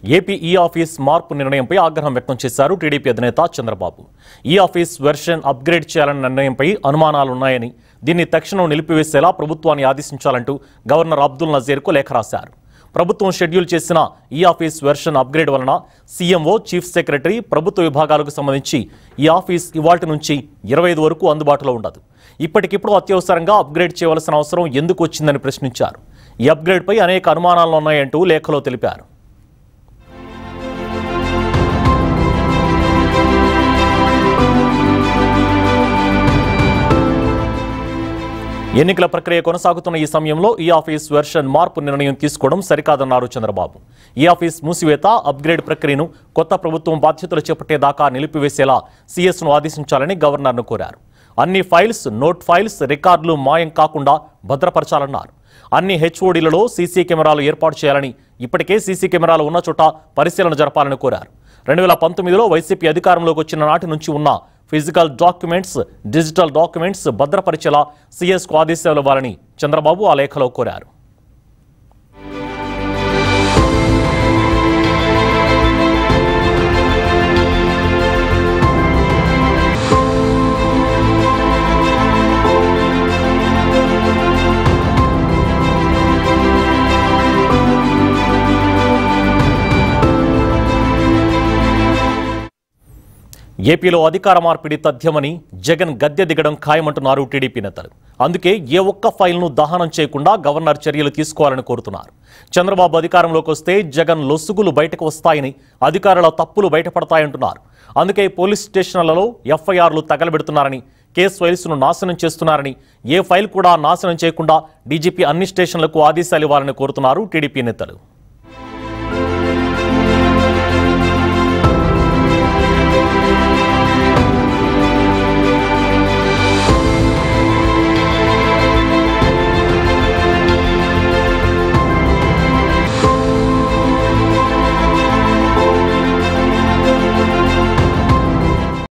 AP ఈ office మార్పు నిర్ణయంపై ఆగ్రహం వ్యక్తం చేశారు టీడీపీ అధినేత చంద్రబాబు ఈ ఆఫీస్ వెర్షన్ అప్గ్రేడ్ చేయాలన్న నిర్ణయంపై అనుమానాలున్నాయని దీన్ని తక్షణం నిలిపివేసేలా ప్రభుత్వాన్ని ఆదేశించాలంటూ గవర్నర్ అబ్దుల్ నజీర్కు లేఖ రాశారు ప్రభుత్వం షెడ్యూల్ చేసిన ఈ ఆఫీస్ వెర్షన్ అప్గ్రేడ్ వలన సీఎంఓ చీఫ్ సెక్రటరీ ప్రభుత్వ విభాగాలకు సంబంధించి ఈ ఆఫీస్ ఇవాటి నుంచి ఇరవై ఐదు వరకు అందుబాటులో ఉండదు ఇప్పటికిప్పుడు అత్యవసరంగా అప్గ్రేడ్ చేయవలసిన అవసరం ఎందుకు వచ్చిందని ప్రశ్నించారు ఈ అప్గ్రేడ్పై అనేక అనుమానాలు ఉన్నాయంటూ లేఖలో తెలిపారు ఎన్నికల ప్రక్రియ కొనసాగుతున్న ఈ సమయంలో ఈ ఆఫీస్ వెర్షన్ మార్పు నిర్ణయం తీసుకోవడం సరికాదన్నారు చంద్రబాబు ఈ ఆఫీస్ మూసివేత అప్గ్రేడ్ ప్రక్రియను కొత్త ప్రభుత్వం బాధ్యతలు చేపట్టేదాకా నిలిపివేసేలా సీఎస్ను ఆదేశించాలని గవర్నర్ను కోరారు అన్ని ఫైల్స్ నోట్ ఫైల్స్ రికార్డులు మాయం కాకుండా భద్రపరచాలన్నారు అన్ని హెచ్ఓడీలలో సీసీ కెమెరాలు ఏర్పాటు చేయాలని ఇప్పటికే సీసీ కెమెరాలు ఉన్న చోట పరిశీలన జరపాలని కోరారు రెండు వేల పంతొమ్మిదిలో వైసీపీ అధికారంలోకి వచ్చిన నాటి నుంచి ఉన్న ఫిజికల్ డాక్యుమెంట్స్ డిజిటల్ డాక్యుమెంట్స్ భద్రపరిచేలా సీఎస్కు ఆదేశాలు ఇవ్వాలని చంద్రబాబు ఆ లేఖలో కోరారు ఏపీలో అధికార మార్పిడి తథ్యమని జగన్ గద్దె దిగడం ఖాయమంటున్నారు టీడీపీ నేతలు అందుకే ఏ ఒక్క ఫైల్ను దహనం చేయకుండా గవర్నర్ చర్యలు తీసుకోవాలని కోరుతున్నారు చంద్రబాబు అధికారంలోకి వస్తే జగన్ లొసుగులు బయటకు వస్తాయని అధికారుల తప్పులు బయటపడతాయంటున్నారు అందుకే పోలీస్ స్టేషన్లలో ఎఫ్ఐఆర్లు తగలబెడుతున్నారని కేసు ఫైల్స్ను నాశనం చేస్తున్నారని ఏ ఫైల్ కూడా నాశనం చేయకుండా డీజీపీ అన్ని స్టేషన్లకు ఆదేశాలు ఇవ్వాలని కోరుతున్నారు టీడీపీ నేతలు